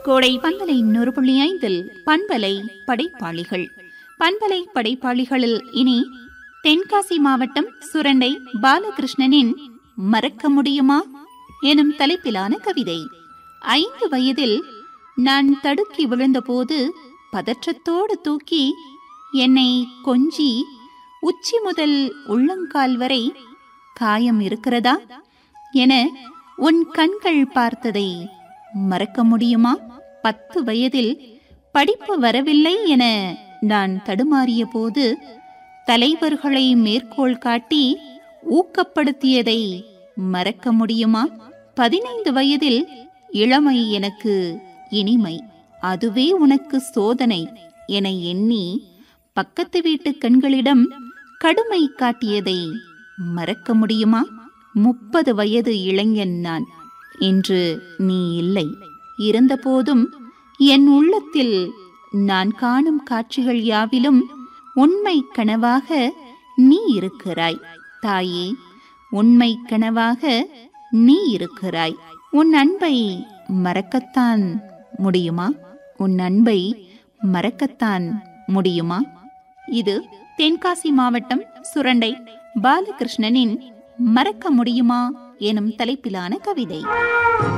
கோடை பண்பலை நூறு புள்ளி ஐந்தில் பண்பலை படைப்பாளிகள் பண்பலை படைப்பாளிகளில் இனி தென்காசி மாவட்டம் சுரண்டை பாலகிருஷ்ணனின் மறக்க முடியுமா எனும் தலைப்பிலான கவிதை ஐந்து வயதில் நான் தடுக்கி விழுந்தபோது பதற்றத்தோடு தூக்கி என்னை கொஞ்சி உச்சி முதல் உள்ளங்கால் வரை காயம் இருக்கிறதா என உன் கண்கள் பார்த்ததை மறக்க முடியுமா பத்து வயதில் படிப்பு வரவில்லை என நான் தடுமாறிய போது தலைவர்களை மேற்கோள் காட்டி ஊக்கப்படுத்தியதை மறக்க முடியுமா பதினைந்து வயதில் இளமை எனக்கு இனிமை அதுவே உனக்கு சோதனை என எண்ணி பக்கத்து வீட்டு கண்களிடம் கடுமை காட்டியதை மறக்க முடியுமா முப்பது வயது இளைஞன் நான் இன்று நீ இல்லை இருந்தபோதும் என் உள்ளத்தில் நான் காணும் காட்சிகள் யாவிலும் உண்மை கனவாக நீ இருக்கிறாய் தாயே உண்மை கனவாக நீ இருக்கிறாய் உன் அன்பை மறக்கத்தான் முடியுமா உன் அன்பை மறக்கத்தான் முடியுமா இது தென்காசி மாவட்டம் சுரண்டை பாலகிருஷ்ணனின் மறக்க முடியுமா எனும் தலைப்பிலான கவிதை